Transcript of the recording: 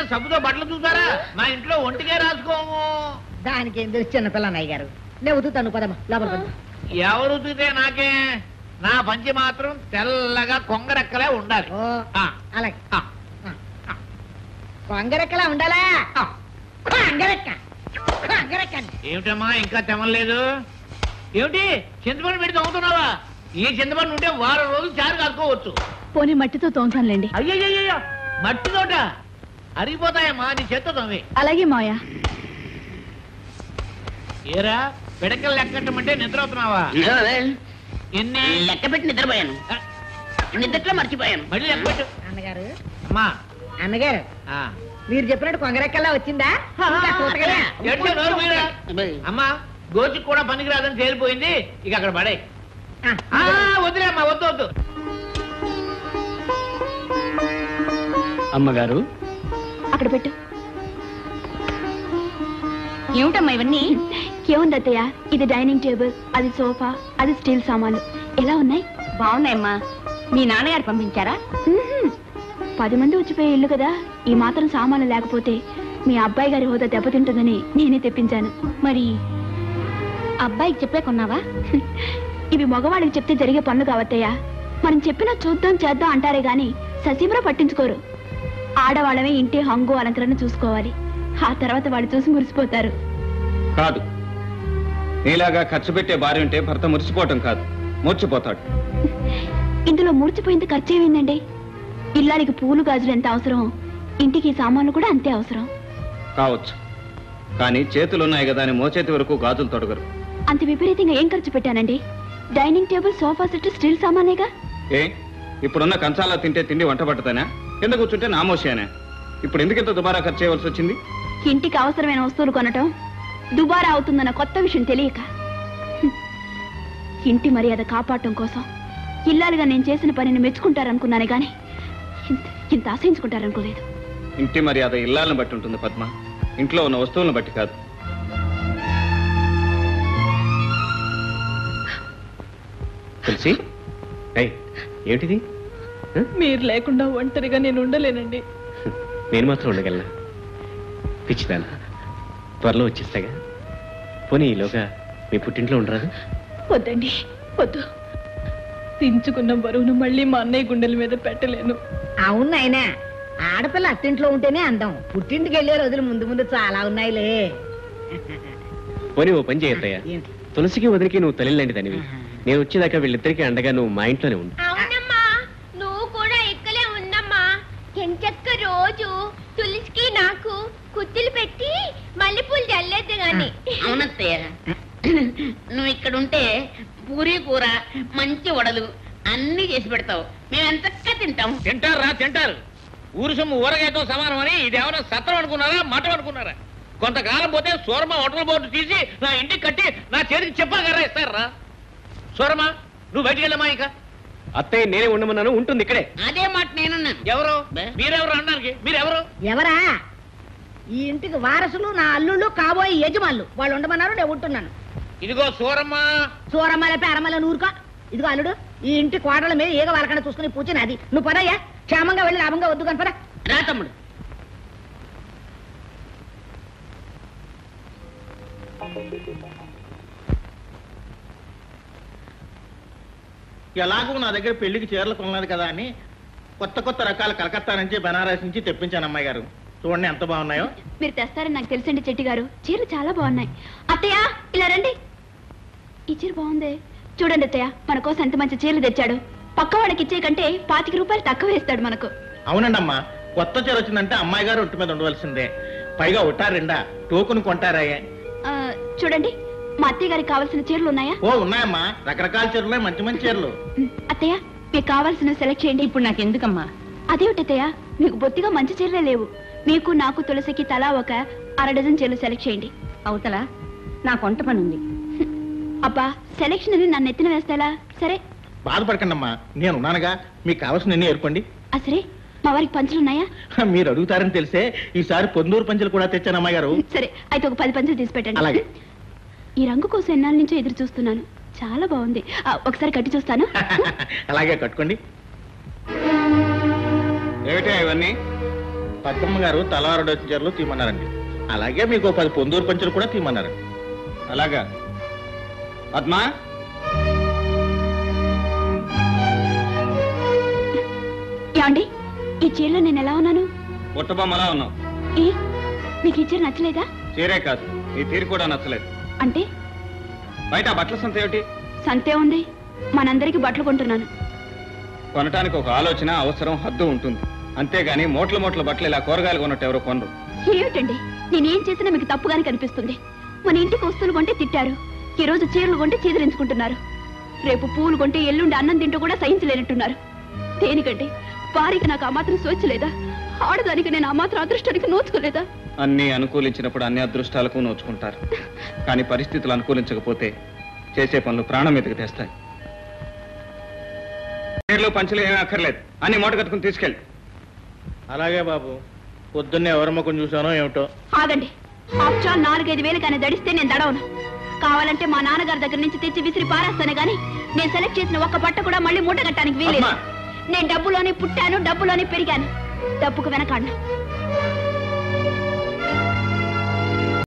సబ్బుతో బట్టలు చూసారా మా ఇంట్లో ఒంటికే రాసుకోము దానికి ఏం తెలుసు చిన్నపిల్ల అన్నయ్య గారు నేను ఉతుకుతాను పదమ్మా లోపల పద. ఎవరు ఉతికితే నాకే నా పంచి మాత్రం తెల్లగా కొంగరెక్కలే ఉండాలి ఓ ఆ, అలాగే ఆ, కొంగరెక్కలా ఉండాలా ఆ. కొంగరెక్క కొంగరెక్క ఏమిటమ్మా ఇంకా తెమలేదు ఏమిటి చింతపండు పెట్టి తవ్వుతున్నావా ఈ చింతపండు ఉంటే వారం రోజులు చారు కాసుకోవచ్చు పోనీ మట్టితో తోంతానులేండి అయ్యయ్యో మట్టి తోట అరిగిపోతాయమ్మా నీ చేత్తో తవ్వి అలాగే మావయ్య ఏరా పిడకలు లెక్కట్టమంటే నిద్ర అవుతున్నావా ఎన్ని లెక్క పెట్టి నిద్రపోయాను ఆ, నిద్రలో మర్చిపోయాను మళ్ళీ లెక్కపెట్టు అన్నగారు అమ్మా అన్నగారు ఆ. మీరు చెప్పినట్టు కొంగరెక్కలా వచ్చిందా ఇంకా చూతకలే. ఏడ్చే నోరు మీరా? అబ్బాయి. అమ్మా గోచికి కూడా పనికిరాదని తేలిపోయింది ఇక అక్కడ పడే ఆ, వదిలే అమ్మా వద్దు వద్దు అమ్మగారు అక్కడ పెట్టు ఏమిటమ్మా ఇవన్నీ ఏముంది అత్తయ్య ఇది డైనింగ్ టేబుల్ అది సోఫా అది స్టీల్ సామాన్లు ఎలా ఉన్నాయి బాగున్నాయమ్మా మీ నాన్నగారు పంపించారా మ్మ్హ్మ్. పది మంది వచ్చిపోయే ఇల్లు కదా ఈ మాత్రం సామాన్లు లేకపోతే మీ అబ్బాయి గారి హోదా దెబ్బతింటుందని నేనే తెప్పించాను మరి అబ్బాయికి చెప్పే కొన్నావా ఇవి మగవాడికి చెప్తే జరిగే పనులు కావత్తయ్యా మనం చెప్పినా చూద్దాం చేద్దాం అంటారే గాని ససీమరా పట్టించుకోరు ఆడవాళ్ళమే ఇంటి హంగు అలంకరణ చూసుకోవాలి ఆ తర్వాత వాళ్ళు చూసి మురిసిపోతారు కాదు నీలాగా ఖర్చు పెట్టే భార్య ఉంటే భర్త మురిసిపోవటం కాదు మూర్చిపోతాడు ఇందులో మూర్చిపోయింది ఖర్చు ఏమైందండి ఇల్లానికి పూలు గాజులు ఎంత అవసరం ఇంటికి సామాన్లు కూడా అంతే అవసరం కావచ్చు కానీ చేతులున్నాయి కదా అని మోచేతి వరకు గాజులు తొడగరు అంత విపరీతంగా ఏం ఖర్చు పెట్టానండి dining table sofa set steel సామానేగా ఏ ఇప్పుడున్న కంచాలా తింటే తిండి వంట పట్టతానా కింద కూర్చుంటే నామోషేనా ఇప్పుడు ఎందుకు ఇంత దుబారా ఖర్చు చేయవలసి వచ్చింది ఇంటికి అవసరమైన వస్తువులు కొనటం దుబారా అవుతుందన్న కొత్త విషయం తెలియక హ్మ్. ఇంటి మర్యాద కాపాడటం కోసం ఇల్లాలుగా నేను చేసిన పనిని మెచ్చుకుంటారనుకున్నానే గాని ఇంత ఇంత ఆశయించుకుంటారనుకోలేదు ఇంటి మర్యాద ఇల్లాలను బట్టి ఉంటుంది పద్మ ఇంట్లో ఉన్న వస్తువులను బట్టి కాదు తులసి ఏయ్, ఏమిటిది మీరు లేకుండా ఒంటరిగా నేను ఉండలేనండి నేను మాత్రం ఉండగలనా పిచ్చిదానా త్వరలో వచ్చేస్తాగా పోనీ ఈలోగా మీ పుట్టింట్లో ఉండరాదు వద్దండి వద్దు దించుకున్న బరువును మళ్ళీ మా అన్నయ్య గుండెల మీద పెట్టలేను అవును నాయనా ఆడపిల్ల అత్తింట్లో ఉంటేనే అందం పుట్టింటికి వెళ్ళే రోజులు ముందు ముందు చాలా ఉన్నాయిలే పోనీ ఓ పని చేయొద్దయ్యా ఏంటి తులసికి వదిలికి నువ్వు తల్లిలాంటి దానివి నేను వచ్చేదాకా వీళ్ళిద్దరికీ అండగా నువ్వు మా ఇంట్లోనే ఉండు అవునమ్మా నువ్వు కూడా ఇక్కడే ఉండమ్మా ఎంచక్క రోజు తులసికి నాకు కుత్తులు పెట్టి మల్లెపూలు చల్లేద్దు గాని అవునత్తయ్య నువ్వు ఇక్కడ ఉంటే పూరి కూర మంచి వడలు అన్ని చేసి పెడతావు మేము ఎంతగా తింటాం తింటారు రా తింటారు ఊరు సొమ్ము ఊరగాయతో సమానం అని ఇది ఏమైనా సత్రం అనుకున్నారా మఠం అనుకున్నారా కొంతకాలం పోతే సూరమ హోటల్ బోర్డు తీసి నా ఇంటికి కట్టి నా చేతికి చెప్పగలరా ఇస్తారా సూరమ నువ్వు బయటికి వెళ్ళమా ఇంకా అత్తయ్య నేనే ఉండమన్నాను ఉంటుంది ఇక్కడే అదే మాట నేనున్నాను ఎవరు బే. మీరెవరు అనడానికి మీరెవరు ఎవరా ఈ ఇంటికి వారసులు నా అల్లుళ్ళు కాబోయే యజమానులు వాళ్ళు ఉండమన్నారు నేను ఉంటున్నాను ఇదిగో సూరమ్మ సూరమ్మల పేరమ్మల నూరుకో ఇదిగో అల్లుడు ఈ ఇంటి కోటల మీద ఏగ వాళ్ళకన్నా చూసుకుని పూచిన అది నువ్వు పదయ్యా క్షేమంగా వెళ్ళి లాభంగా వద్దు కానీ పద రా తమ్ముడు ఎలాగో నా దగ్గర పెళ్లికి చీరలు కొనలేదు కదా అని కొత్త కొత్త రకాల కలకత్తా నుంచి బనారస్ నుంచి తెప్పించాను అమ్మాయి గారు చూడండి ఎంత బాగున్నాయో మీరు తెస్తారని నాకు తెలుసండి చెట్టి గారు చీరలు చాలా బాగున్నాయి అత్తయ్య ఇలా రండి ఈ చీర బాగుంది చూడండి అత్తయ్య మన కోసం ఎంత మంచి చీరలు తెచ్చాడు పక్క వాడికి ఇచ్చే కంటే పాతిక రూపాయలు తక్కువ వేస్తాడు మనకు అవునండి అమ్మా కొత్త చీర వచ్చిందంటే అమ్మాయి గారు ఒట్టు మీద ఉండవలసిందే పైగా ఒట్టారెండా టోకును కొంటారాయే ఆ, చూడండి మా అత్తయ్య గారికి కావాల్సిన చీరలు ఉన్నాయా ఓ ఉన్నాయమ్మా రకరకాల చీరలు మంచి మంచి చీరలు ఉమ్, అత్తయ్య మీకు కావాల్సిన సెలెక్ట్ చేయండి ఇప్పుడు నాకు ఎందుకమ్మా అదేమిటి అత్తయ్య మీకు బొత్తిగా మంచి చీరలే లేవు మీకు నాకు తులసికి తలా ఒక అర డజన్ చీరలు సెలెక్ట్ చేయండి అవతల నాకు వంట పని ఉంది అబ్బా సెలెక్షన్ అని నన్ను ఎత్తిన వేస్తాలా సరే బాధపడకండి అమ్మా నేను ఉన్నానుగా మీకు కావాల్సిన ఎన్ని ఏర్పండి ఆ సరే మా వారికి పంచులు ఉన్నాయా మీరు అడుగుతారని తెలిసే ఈసారి పొందూరు పంచులు కూడా తెచ్చాను అమ్మాయి గారు సరే అయితే ఒక పది పంచులు తీసి పెట్టండి అలాగే. ఈ రంగు కోసం ఎన్నాళ్ళ నుంచో ఎదురు చూస్తున్నాను చాలా బాగుంది ఆ, ఒకసారి కట్టి చూస్తాను అలాగే కట్టుకోండి ఏమిటా ఇవన్నీ పద్మమ్మ గారు తలవారు చీరలు తీయమన్నారండి అలాగే మీకు ఓ పది పొందూరు పంచులు కూడా తీయమన్నారు అలాగా పద్మా ఏమండి ఈ చీరలో నేను ఎలా ఉన్నాను పుట్టబొమ్మలా ఉన్నావు ఏ మీకు ఈ చీర నచ్చలేదా చీరే కాదు నీ తీరు కూడా నచ్చలేదు అంటే బయట ఆ బట్టల సంత ఏమిటి సంతే ఉంది మనందరికి బట్టలు కొంటున్నాను కొనటానికి ఒక ఆలోచన అవసరం హద్దు ఉంటుంది అంతేగాని మూట్ల మూట్ల బట్టలు ఇలా కూరగాయలు కొన్నట్టు ఎవరు కొనరు ఏమిటండి నేనేం చేసినా మీకు తప్పుగానే కనిపిస్తుంది మన ఇంటికి వస్తువులు కొంటే తిట్టారు ఈ రోజు చీరలు కొంటే చీదరించుకుంటున్నారు రేపు పూలు కొంటే ఎల్లుండి అన్నం తింటూ కూడా సహించలేనట్టున్నారు దేనికంటే వారికి నాకు ఆ మాత్రం స్వేచ్ఛ లేదా ఆడదానికి నేను ఆ మాత్రం అదృష్టానికి నోచుకోలేదా అన్ని అనుకూలించినప్పుడు అన్ని అదృష్టాలకు నోచుకుంటారు కానీ పరిస్థితులు అనుకూలించకపోతే చేసే పనులు ప్రాణం మీదకి తెస్తాయి చీరలు పంచులు ఏమీ అక్కర్లేదు అన్ని మూట కట్టుకుని తీసుకెళ్ళి అలాగే బాబు పొద్దున్నే ఎవరి ముఖం చూసానో ఏమిటో ఆగండి ఆఫ్టర్ నాలుగైదు వేలు కానీ దడిస్తే నేను దడవను కావాలంటే మా నాన్నగారి దగ్గర నుంచి తెచ్చి విసిరి పారేస్తాను గాని నేను సెలెక్ట్ చేసిన ఒక్క బట్ట కూడా మళ్ళీ మూట కట్టడానికి వీలేదు అమ్మా! నేను డబ్బులోనే పుట్టాను డబ్బులోనే పెరిగాను డబ్బుకు వెనకాడను